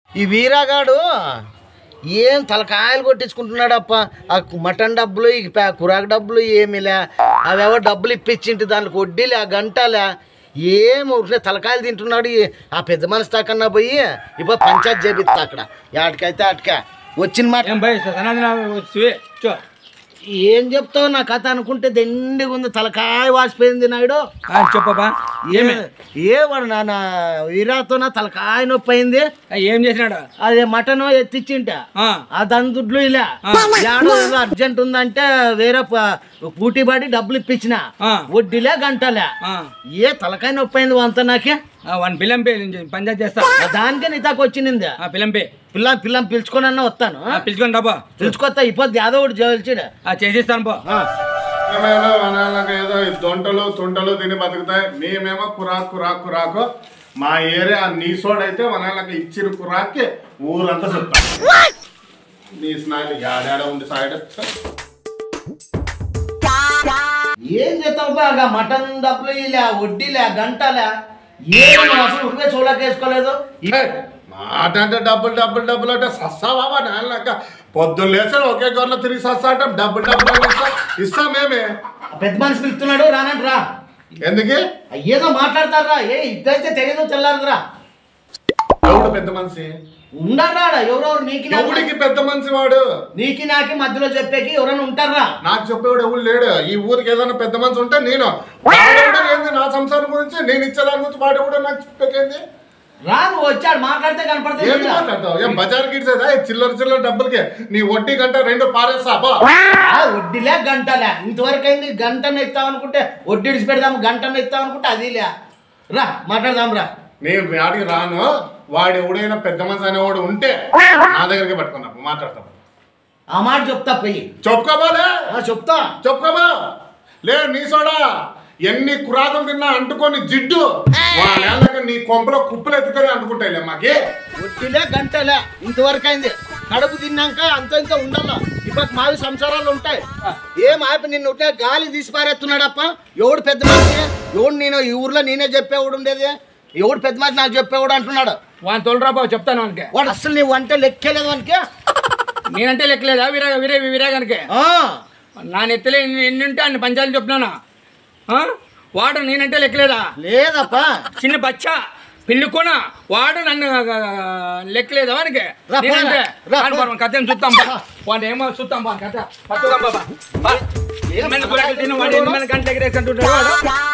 ఈ వీరాగాడు ఏం తలకాయలు కొట్టించుకుంటున్నాడు అప్ప ఆ మటన్ డబ్బులు ఈ పే- కురాకు డబ్బులు ఏమిలే అవేవో డబ్బులు ఇప్పించింటి దానికి వడ్డీలే ఆ గంటలే ఏం ఊరికే తలకాయలు తింటున్నాడు ఈ- ఆ పెద్ద మనిషి దాకన్నా పోయి ఇప్పుడు పంచాయతీ చేపిస్తా అక్కడ ఆడికైతే అటుక వచ్చిన మాట ఏం భయ్ సనాతన వచ్చి చో ఏం చెప్తావు నా కథ అనుకుంటే దండిగా ఉంది తలకాయ వాసిపోయింది నాయుడు ఆ, చెప్పబ్బా ఏమే ఏ వాడు నా వీరాతో నా తలకాయ నొప్పి అయింది ఆ, ఏం చేసినాడు అదే మటన్ ఎత్తిచ్చింట ఆ, ఆ దాని దుడ్లు ఇలా యాడో ఏదో అర్జెంట్ ఉందంటే వేరే ప- పూటీ పడి డబ్బులు ఇప్పించిన ఆ. వడ్డీలే గంటలే ఆ, ఏ తలకాయ నొప్పి అయింది అంతా నాకే ఆ, వన్ పిల్లం పే నేను పంచాయతీ చేస్తా ఆ దానికే నీతాకు వచ్చింది ఆ పిల్లం పే పిల్ల పిల్లని పిలుచుకొని అన్న వస్తాను ఆ, పిలుచుకొని రాబో పిలుచుకొస్తా ఇప్పుడు యాదో ఒకటి చేయాల్సిడ ఆ చేసేస్తాను పో ఏమేదో వనాలకు ఏదో ఈ దొంటలు తుంటలు తిని బతుకుతాయి మేమేమో కురాకు కురాకు కురాకు మా ఏరియా నీసోడైతే వనాలకు ఇచ్చిన కురాక్కి ఊరంతా చెప్తాం నీ స్నాయిలు యాడాడ ఉంది సాయిడ్ ఏం చేస్తావు బాగా మటన్ డబ్బులు ఇలా వడ్డీలే గంటలే ఏం అసలు ఉడికే చూడకేసుకోలేదు మాట అంటే డబ్బులు డబ్బులు డబ్బులు అంటే సస్సా బాబా నాన్నక పొద్దున్న లేచాడు ఒకే గొర్రెలో తిరిగి సస్సా అంటే డబ్బులు డబ్బులు అని ఇస్తా ఇస్తాం మేమే పెద్ద మనిషి పిలుస్తున్నాడు రానంట రా ఎందుకు ఏదో మాట్లాడతారా ఏ ఇద్దరైతే తెలియదు తెల్లారదురా ఎవడు పెద్ద మనిషి ఉండరా ఎవరెవరు నీకి నాకు- ఎవడికి పెద్ద మనిషి వాడు నీకి నాకి మధ్యలో చెప్పేకి ఎవరైనా ఉంటారా నాకు చెప్పేవాడు ఎవరు లేడు ఈ ఊరికి ఏదైనా పెద్ద మనిషి ఉంటే నేను వాడెవడో ఏంది నా సంసారం గురించి నేను ఇచ్చేదాని గురించి వాడెవడో నాకు చెప్పేకేంది రా నువ్వు వచ్చాడు మాట్లాడితే ఏం కనపడుతుంది మాట్లాడతావు ఏం బజార్ కిడ్సేదా చిల్లర చిల్లర డబ్బులకి నీ వడ్డీ గంట రెండు పారేస్తా బా ఆ, వడ్డీలే గంటలే ఇంతవరకు అయింది గంటను ఇస్తాం అనుకుంటే వడ్డీ ఇడిచి పెడదాం గంటను ఇస్తాం అనుకుంటే అదిలే రా మాట్లాడదాం రా నేను ఆడికి రాను వాడు ఎవడైనా పెద్ద మనిషి అనేవాడు ఉంటే నా దగ్గరికి పట్టుకున్నా మాట్లాడతాం ఆ మాట చెప్తా పోయి చెప్పుకోబాలే ఆ, చెప్తా చెప్పుకోబా లే నీ సోడా ఎన్ని కురాకులు తిన్నా అంటుకొని జిడ్డు వాళ్ళ నీ కొంపలో కుప్పలు ఎత్తుకొని అంటుకుంటాయిలే మాకి వడ్డీలే గంటలే ఇంతవరకు అయింది కడుపు తిన్నాక అంత ఇంత ఉండాల ఇప్పుడు మావి సంసారాలు ఉంటాయి ఏం ఆపి నిన్ను ఉంటే గాలి తీసి పారేస్తున్నాడప్ప ఎవడు పెద్ద మనిషి ఎవడు నేను ఈ ఊర్లో నేనే చెప్పేవాడు ఉండేది ఎవడు పెద్ద మనిషి నాకు చెప్పేవాడు అంటున్నాడు వాని తోలురాబో చెప్తాను వానికి వాడు అసలు నీ వంట లెక్కలేదు వానికి నేనంటే లెక్కలేదా విరా విరే విరాగానికి ఆ, నా నెత్తలే ఎన్ని ఎన్ని ఉంటే అన్ని పంచాయతీ చెప్తున్నానా ఆ? వాడు నేనంటే లెక్కలేదా లేదప్పా చిన్న బచ్చా పిల్లుకోన వాడు నన్ను ఆ, లెక్కలేదా వానికి రా, నేనంటే రా, వాని రా. వాని కథ ఏం చూస్తాం బా వాడు ఏమో చూస్తాం బా కథ పట్టుదాం బాబా బా. ఎనిమిది కూరగాయలు తిని వాడు ఎనిమిది గంటల ఎగరేసి అంటుంటాడు వాడు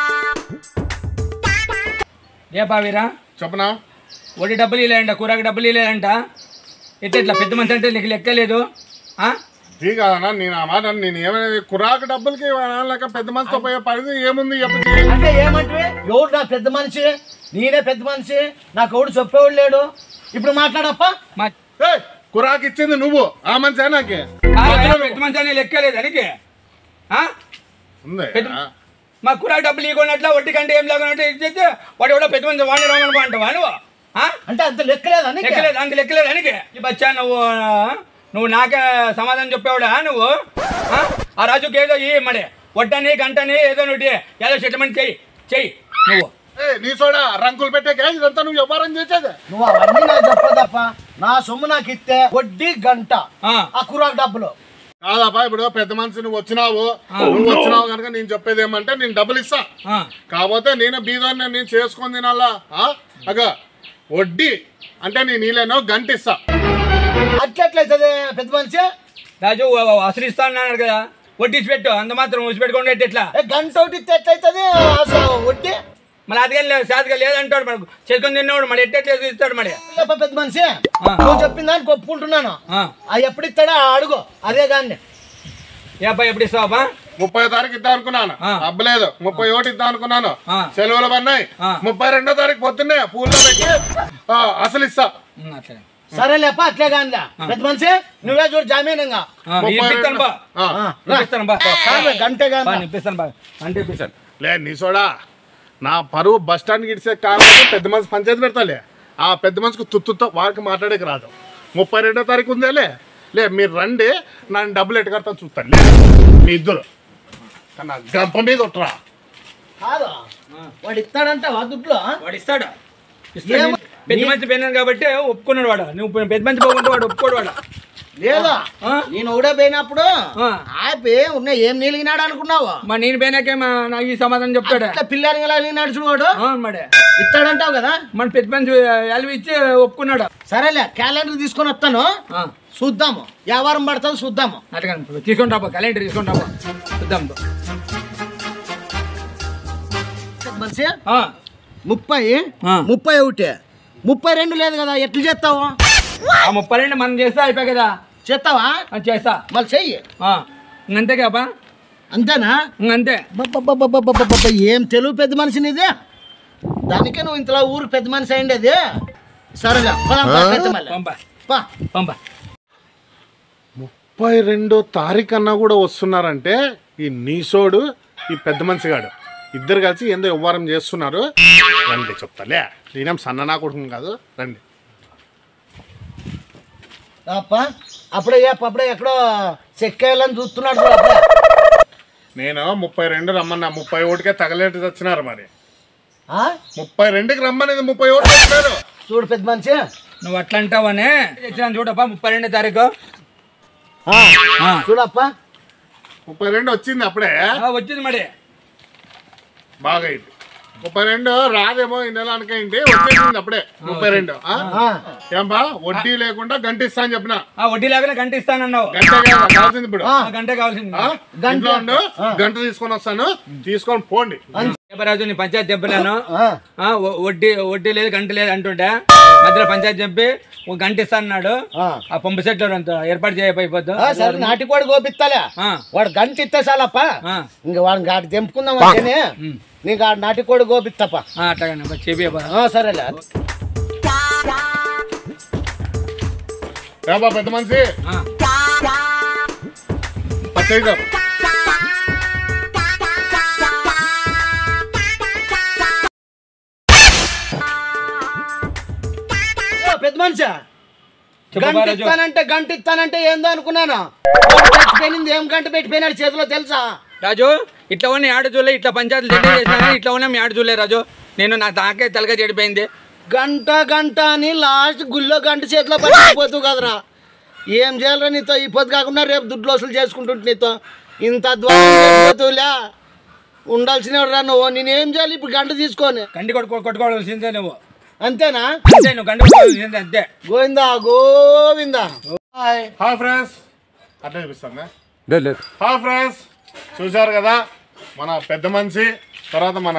ఏ బావీరా చెప్పనా వడ్డీ డబ్బులు ఇలేదంట కూరకి డబ్బులు ఇలేదంట ఎట్లా ఇట్లా పెద్ద మనిషి అంటే నీకు లెక్కలేదు ఆ? ఇది కాదన్నా నేను ఆ మాట నేను ఏమైనా కురాకు డబ్బులకి వాళ్ళక పెద్ద మనిషితో పోయే పరిస్థితి ఏముంది చెప్పి అంటే ఏమంటే ఎవడు నా పెద్ద మనిషి నేనే పెద్ద మనిషి నాకు ఎవడు చెప్పేవాడు లేడు ఇప్పుడు మాట్లాడప్పా మా ఏయ్, కురాకు ఇచ్చింది నువ్వు ఆ మనిషి నాకే కాదయ్యా, పెద్ద మనిషి అని లెక్కలేదు అనికి ఆ? ఉంది పెద్ద- మా కూర డబ్బులు ఇవ్వనట్ల వడ్డీ కంటే ఏం లేకున్నట్టు ఇచ్చేస్తే వాడు ఎవడో పెద్ద మంది వాడిని రామని అంటావా నువ్వు ఆ? అంటే అంత లెక్కలేదా నీకు? లెక్కలేదు అంత లెక్కలేదు అనికి ఈ బచ్చా నువ్వు ఆ, నువ్వు నాకే సమాధానం చెప్పేవాడా నువ్వు ఆ? ఆ రాజుకి ఏదో ఈ మడే వడ్డని గంటని ఏదో నువ్వు ఏదో సెటిల్మెంట్ చెయ్యి చెయ్యి నువ్వు ఏయ్, నీ సోడా రంకులు పెట్టాకే ఇదంతా నువ్వు వ్యవహారం చేసేది నువ్వు అవన్నీ నాకు చెప్పదప్ప నా సొమ్ము నాకు ఇస్తే వడ్డీ గంట ఆ. ఆ కురాకు డబ్బులు కాదప్పా ఇప్పుడు పెద్ద మనిషి నువ్వు వచ్చినావు నువ్వు వచ్చినావు కనుక నేను చెప్పేది ఏమంటే నేను డబ్బులు ఇస్తా ఆ. కాకపోతే నేను బీదాన్ని నేను చేసుకొని తినాలా ఆ? అగ వడ్డీ అంటే నేను నీళ్ళనో గంట ఇస్తా అట్లెట్లయితుంది పెద్ద మనిషి రాజు అసలు ఇస్తా అన్నాడు కదా వడ్డీసి పెట్టు అంత మాత్రం ఊసి పెట్టుకోండి ఎట్లా ఏ గంట ఒకటి ఇస్తే ఎట్లయితుంది అసలు వడ్డీ మళ్ళీ అదిగా లేదు సాధిగా లేదంటాడు మనకు చేసుకొని తిన్నవాడు మరి ఎట్ట ఇస్తాడు మరి లేప పెద్ద మనిషి నువ్వు చెప్పిన దానికి ఒప్పుకుంటున్నాను ఆ. ఆ ఎప్పుడు ఇస్తాడో అడుగు అదే దాన్ని ఏ అబ్బాయి ఎప్పుడు ఇస్తావా ముప్పై తారీఖు ఇద్దాం అనుకున్నాను ఆ. అబ్బలేదు ముప్పై ఒకటి ఇద్దాం అనుకున్నాను ఆ. సెలవులు పడినాయి ఆ. ముప్పై రెండో తారీఖు పొద్దున్నే పూల్లో పెట్టి ఆ, అసలు ఇస్తా అట్లే సరే లేప అట్లే కానీ పెద్ద మనిషి నువ్వే చూడు జామీనంగా ఆ, ఇప్పిస్తాను బా ఆ. ఆ, రా. ఇప్పిస్తాను బా సరే, గంటే బా, కానీ ఇప్పిస్తాను బా అంటే ఇప్పిస్తాను లే నీ సోడా నా పరువు బస్ స్టాండ్కి ఇడిసే కారణం పెద్ద మనిషి పంచాయతీ పెడతాలే ఆ పెద్ద మనిషికి తుత్తుతో వారికి మాట్లాడేకి రాదు ముప్పై రెండో తారీఖు ఉందేలే లే మీరు రండి నన్ను డబ్బులు ఎట్టు కడతా చూస్తాను లే మీ ఇద్దరు కానీ నా గంప మీద ఉంటారా కాదు వాడు ఇస్తాడంట వా దుడ్లో వాడు ఇస్తాడు ఇస్తాడు ఏమ- పెద్ద మంచి పోయినాను కాబట్టి ఒప్పుకున్నాడు వాడు నువ్వు పెద్ద మంచి పోకుంటే వాడు ఒప్పుకోడు వాడు లేదా ఆ? నేను ఒకడే పోయినప్పుడు ఆ. ఆపి ఉన్న ఏం నీలిగినాడు అనుకున్నావు మా నేను పోయినాకే మా నాకు ఈ సమాధానం చెప్తాడు ఇట్లా పిల్లని ఇలా నడుచుడు వాడు అవును మడే ఇస్తాడంటావు కదా మన పెద్ద మంచి ఎలవి ఇచ్చి ఒప్పుకున్నాడు సరేలే క్యాలెండర్ తీసుకొని వస్తాను ఆ, చూద్దాము వ్యవహారం పడుతుంది చూద్దాము అట్లా తీసుకొని రాబో క్యాలెండర్ తీసుకొని రాబో చూద్దాం మనిషి ఆ, ముప్పై ఆ. ముప్పై ఒకటి ముప్పై రెండు లేదు కదా ఎట్లా చేస్తావు ఆ ముప్పై రెండు మనం చేస్తే అయిపోయి కదా చేస్తావా ఆ, చేస్తా మళ్ళీ చెయ్యి ఆ, ఇంకంతే కాపా అంతేనా ఇంకంతే బబ్బబ్బబ్బబ్బబ్బబ్బ, ఏం తెలుగు పెద్ద మనిషిని ఇది దానికే నువ్వు ఇంతలా ఊరికి పెద్ద మనిషి అయింది అది సరేగా పోదాం, పా, కత్తి మళ్ళీ. పంప పా. పంప ముప్పై రెండో తారీఖు అన్నా కూడా వస్తున్నారంటే ఈ నీసోడు ఈ పెద్ద మనిషిగాడు ఇద్దరు కలిసి ఏందో వ్యవహారం చేస్తున్నారు రండి చెప్తాలే నేనేం సన్ననా కొడుకుని కాదు రండి అప్ప అప్పుడే చెప్ప అప్పుడే ఎక్కడో చెక్కేయాలని చూస్తున్నాడు చూడు అప్పుడే నేను ముప్పై రెండు రమ్మన్నా ముప్పై ఒకటికే తగలేటి వచ్చినారు మరి ఆ? ముప్పై రెండుకి రమ్మనేది ముప్పై ఒకటి వచ్చినారు చూడు పెద్ద మనిషి నువ్వు అట్లా అంటావనే తెచ్చినాను చూడప్పా ముప్పై రెండో తారీఖు ఆ, ఆ. చూడప్ప ముప్పై రెండు వచ్చింది అప్పుడే ఆ, వచ్చింది మరి బాగా అయింది ముప్పై రెండు రాదేమో ఈ నెల అనుకైంది వచ్చేసింది అప్పుడే ముప్పై రెండు ఆ? ఆ, ఏంబా వడ్డీ లేకుండా గంట ఇస్తా అని చెప్పిన ఆ వడ్డీ లేకుండా గంట ఇస్తానన్నావు గంట కాదు, కావాల్సింది ఇప్పుడు ఆ. ఆ గంట కావాల్సింది ఆ? ఇంట్లో ఉండు గంట తీసుకొని వస్తాను తీసుకొని పోండి దేవరాజు నీ పంచాయతీ చెప్పలేను ఆ. ఆ, వ- వడ్డీ వడ్డీ లేదు గంట లేదు అంటుంటే మధ్యలో పంచాయతీ చెప్పి ఒక గంట ఇస్తానన్నాడు ఆ. ఆ పంపు సెట్లో అంత ఏర్పాటు చేయకపోయిపోద్దు ఆ, సరే నాటి కోడి గోపిస్తాలే ఆ, వాడు గంట ఇస్తే చాలప్ప ఆ, ఇంక వాడిని గాడి తెంపుకుందాం అంటేనే ఉమ్. నీకు ఆ నాటి కోడి గోపిస్తప్ప ఆ, అట్లాగనే చెప్పి ఆ, సరేలే ఏబా పెద్ద మనిషి పచ్చయిదా ఓ, పెద్ద మనిషి చెప్పు గంట బారాజు. ఇస్తానంటే గంట ఇస్తానంటే ఏందో అనుకున్నాను వాడు చచ్చిపోయింది ఏం గంట పెట్టిపోయినాడు చేతిలో తెలుసా రాజు ఇట్లా ఉన్న ఆడ చూలే ఇట్లా పంచాయతీ దగ్గర చేసినా కానీ ఇట్లా ఉన్న మీ ఆడ చూలే రాజు నేను నా తాకే తలగా చెడిపోయింది గంట గంట అని లాస్ట్ గుళ్ళో గంట చేతిలో పట్టిపోతావు కదరా ఏం చేయాలరా నీతో ఈ పొద్దు కాకుండా రేపు దుడ్లు వసూలు చేసుకుంటుంటే నీతో ఇంత అధ్వానం ఉండాల్సిన రా నువ్వు నేనేం చేయాలి ఇప్పుడు గంట తీసుకొని కండి కొట్టుకో కొట్టుకోవాల్సిందే నువ్వు అంతేనా అంతే నువ్వు గంట కొట్టుకోవాల్సిందే అంతే Govinda Govinda hi hi friends అట్లా చూపిస్తాను లేదు లేదు హాయ్ ఫ్రెండ్స్ చూశారు కదా మన పెద్ద మనిషి తర్వాత మన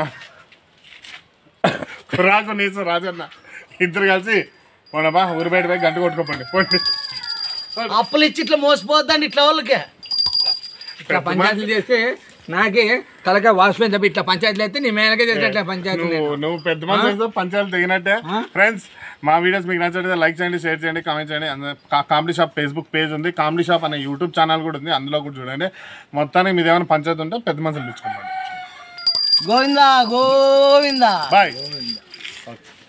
రాజు నీసు రాజన్న ఇద్దరు కలిసి మన బా ఊరి బయట పోయి గంట కొట్టుకోపండి పోండి అప్పులు ఇచ్చి ఇట్లా మోసపోద్దండి ఇట్లా వాళ్ళకి ఇట్లా పంచాయతీలు చేస్తే నాకే తలకాయ వాసిపోయింది తప్ప ఇట్లా పంచాయతీలు అయితే నీ మేనకే చేసేట్లే పంచాయతీలు నువ్వు నువ్వు పెద్ద మనిషి అయితే పంచాయతీ దిగినట్టే ఆ? ఫ్రెండ్స్ మా వీడియోస్ మీకు నచ్చితే లైక్ చేయండి షేర్ చేయండి కామెంట్ చేయండి అంద- కా- కామెడీ షాప్ ఫేస్బుక్ పేజ్ ఉంది కామెడీ షాప్ అనే యూట్యూబ్ ఛానల్ కూడా ఉంది అందులో కూడా చూడండి మొత్తానికి మీది ఏమైనా పంచాయతీ ఉంటే పెద్ద మనుషులు పిలుచుకోండి గోవిందా గోవిందా బాయ్